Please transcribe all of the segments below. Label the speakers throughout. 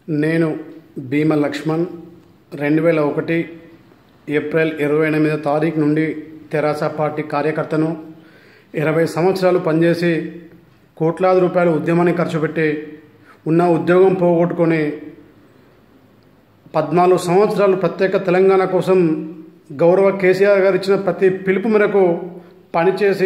Speaker 1: నేను భీమ లక్ష్మణ్ రెండు వేల ఒకటి ఏప్రిల్ ఇరవై ఎనిమిదో తారీఖు నుండి తెరాస పార్టీ కార్యకర్తను ఇరవై సంవత్సరాలు పనిచేసి కోట్లాది రూపాయల ఉద్యమాన్ని ఖర్చు పెట్టి ఉన్న ఉద్యోగం పోగొట్టుకొని పద్నాలుగు సంవత్సరాలు ప్రత్యేక తెలంగాణ కోసం గౌరవ కేసీఆర్ గారు ఇచ్చిన ప్రతి పిలుపు మేరకు పనిచేసి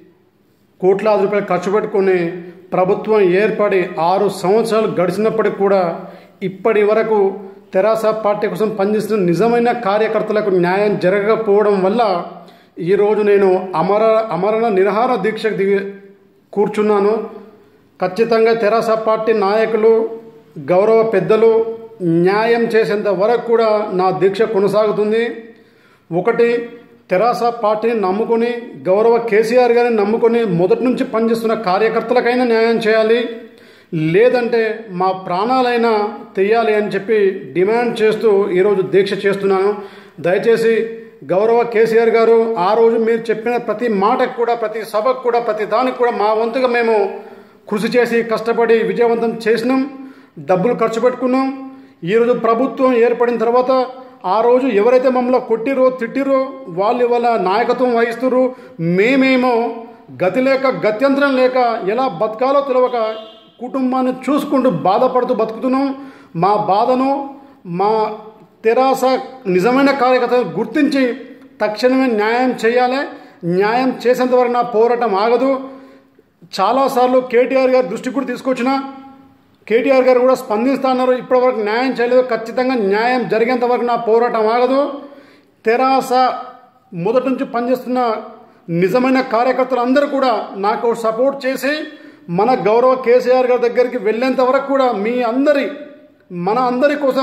Speaker 1: కోట్లాది రూపాయలు ఖర్చు పెట్టుకుని ప్రభుత్వం ఏర్పడి ఆరు సంవత్సరాలు గడిచినప్పటికి కూడా ఇప్పటి వరకు తెరాస పార్టీ కోసం పనిచేస్తున్న నిజమైన కార్యకర్తలకు న్యాయం జరగకపోవడం వల్ల ఈరోజు నేను అమర అమరణ నిరహార దీక్షకు దిగి కూర్చున్నాను ఖచ్చితంగా తెరాస పార్టీ నాయకులు గౌరవ పెద్దలు న్యాయం చేసేంత వరకు కూడా నా దీక్ష కొనసాగుతుంది ఒకటి తెరాస పార్టీని నమ్ముకొని గౌరవ కేసీఆర్ గారిని నమ్ముకొని మొదటి నుంచి పనిచేస్తున్న కార్యకర్తలకైనా న్యాయం చేయాలి లేదంటే మా ప్రాణాలైనా తెయ్యాలి అని చెప్పి డిమాండ్ చేస్తూ ఈరోజు దీక్ష చేస్తున్నాను దయచేసి గౌరవ కేసీఆర్ గారు ఆ రోజు మీరు చెప్పిన ప్రతి మాటకు కూడా ప్రతి సభకు కూడా ప్రతి దానికి కూడా మా వంతుగా మేము కృషి చేసి కష్టపడి విజయవంతం చేసినాం డబ్బులు ఖర్చు పెట్టుకున్నాం ఈరోజు ప్రభుత్వం ఏర్పడిన తర్వాత ఆ రోజు ఎవరైతే మమ్మల్ని కొట్టిరో తిట్టిరో వాళ్ళు ఇవాళ నాయకత్వం వహిస్తున్నారు మేమేమో గతి లేక గత్యంతరం లేక ఎలా బతకాలో తెలియక కుటుంబాన్ని చూసుకుంటూ బాధపడుతూ బతుకుతున్నాం మా బాధను మా తెరాస నిజమైన కార్యకర్తలు గుర్తించి తక్షణమే న్యాయం చేయాలి న్యాయం చేసేంత వరకు నా పోరాటం ఆగదు చాలాసార్లు కేటీఆర్ గారి దృష్టికి కూడా తీసుకొచ్చిన కేటీఆర్ గారు కూడా స్పందిస్తున్నారు ఇప్పటివరకు న్యాయం చేయలేదు ఖచ్చితంగా న్యాయం జరిగేంత వరకు నా పోరాటం ఆగదు తెరాస మొదటి నుంచి పనిచేస్తున్న నిజమైన కార్యకర్తలు అందరూ కూడా నాకు సపోర్ట్ చేసి మన గౌరవ కేసీఆర్ గారి దగ్గరికి వెళ్ళేంత వరకు కూడా మీ అందరి మన అందరి కోసం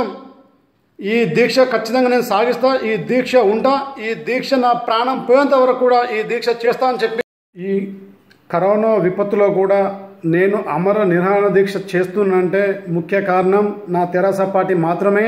Speaker 1: ఈ దీక్ష ఖచ్చితంగా నేను సాగిస్తా ఈ దీక్ష ఉంటా ఈ దీక్ష నా ప్రాణం పోయేంత వరకు కూడా ఈ దీక్ష చేస్తా అని చెప్పి ఈ కరోనా విపత్తులో కూడా నేను అమర నిరాహార దీక్ష చేస్తున్నానంటే ముఖ్య కారణం నా తెరాస పార్టీ మాత్రమే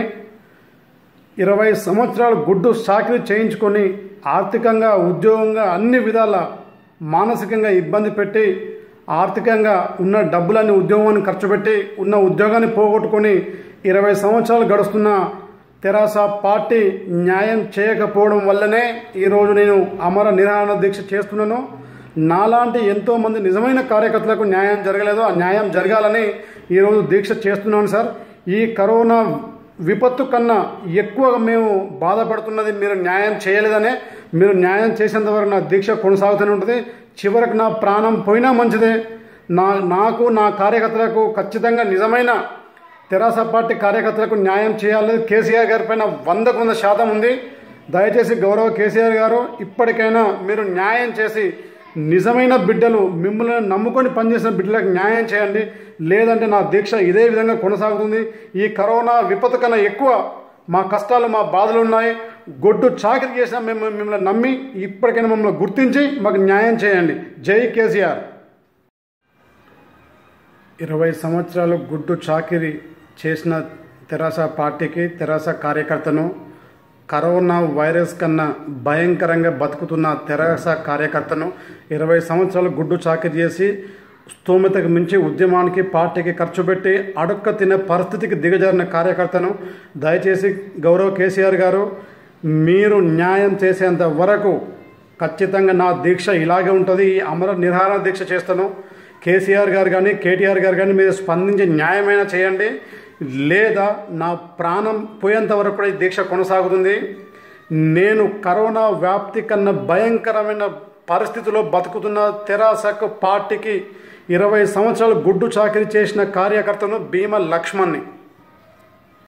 Speaker 1: ఇరవై సంవత్సరాలు గుడ్డు చాకరీ చేయించుకొని ఆర్థికంగా ఉద్యోగంగా అన్ని విధాల మానసికంగా ఇబ్బంది పెట్టి ఆర్థికంగా ఉన్న డబ్బులన్నీ ఉద్యోగాన్ని ఖర్చు పెట్టి ఉన్న ఉద్యోగాన్ని పోగొట్టుకొని ఇరవై సంవత్సరాలు గడుస్తున్న తెరాస పార్టీ న్యాయం చేయకపోవడం వల్లనే ఈరోజు నేను అమర నిరాహార దీక్ష చేస్తున్నాను నాలాంటి ఎంతో మంది నిజమైన కార్యకర్తలకు న్యాయం జరగలేదు ఆ న్యాయం జరగాలని ఈరోజు దీక్ష చేస్తున్నాను సార్ ఈ కరోనా విపత్తు కన్నా ఎక్కువగా మేము బాధపడుతున్నది మీరు న్యాయం చేయలేదనే మీరు న్యాయం చేసేంత వరకు నా దీక్ష కొనసాగుతూనే ఉంటుంది చివరకు నా ప్రాణం పోయినా మంచిదే నా నాకు నా కార్యకర్తలకు ఖచ్చితంగా నిజమైన తెరాస పార్టీ కార్యకర్తలకు న్యాయం చేయాలి కేసీఆర్ గారి పైన వందకు వంద శాతం ఉంది దయచేసి గౌరవ కేసీఆర్ గారు ఇప్పటికైనా మీరు న్యాయం చేసి నిజమైన బిడ్డలు మిమ్మల్ని నమ్ముకొని పనిచేసిన బిడ్డలకు న్యాయం చేయండి లేదంటే నా దీక్ష ఇదే విధంగా కొనసాగుతుంది ఈ కరోనా విపత్తు కన్నా ఎక్కువ మా కష్టాలు మా బాధలు ఉన్నాయి గొడ్డు చాకరీ చేసిన మేము మిమ్మల్ని నమ్మి ఇప్పటికైనా మమ్మల్ని గుర్తించి మాకు న్యాయం చేయండి జై కేసీఆర్ ఇరవై సంవత్సరాలు గుడ్డు చాకిరి చేసిన తెరాస పార్టీకి తెరాస కార్యకర్తను కరోనా వైరస్ కన్నా భయంకరంగా బతుకుతున్న తెరాస కార్యకర్తను ఇరవై సంవత్సరాలు గుడ్డు చాకిరి చేసి స్తోమతకు మించి ఉద్యమానికి పార్టీకి ఖర్చు పెట్టి అడుక్క తినే పరిస్థితికి దిగజారిన కార్యకర్తను దయచేసి గౌరవ్ కేసీఆర్ గారు మీరు న్యాయం చేసేంత వరకు ఖచ్చితంగా నా దీక్ష ఇలాగే ఉంటుంది ఈ అమర నిర్హార దీక్ష చేస్తాను కేసీఆర్ గారు కానీ కేటీఆర్ గారు కానీ మీరు స్పందించి న్యాయమైన చేయండి లేదా నా ప్రాణం పోయేంత వరకు కూడా ఈ దీక్ష కొనసాగుతుంది నేను కరోనా వ్యాప్తి కన్నా భయంకరమైన పరిస్థితిలో బతుకుతున్న తెరాసకు పార్టీకి ఇరవై సంవత్సరాలు గుడ్డు చాకరీ చేసిన కార్యకర్తను భీమ లక్ష్మణ్ని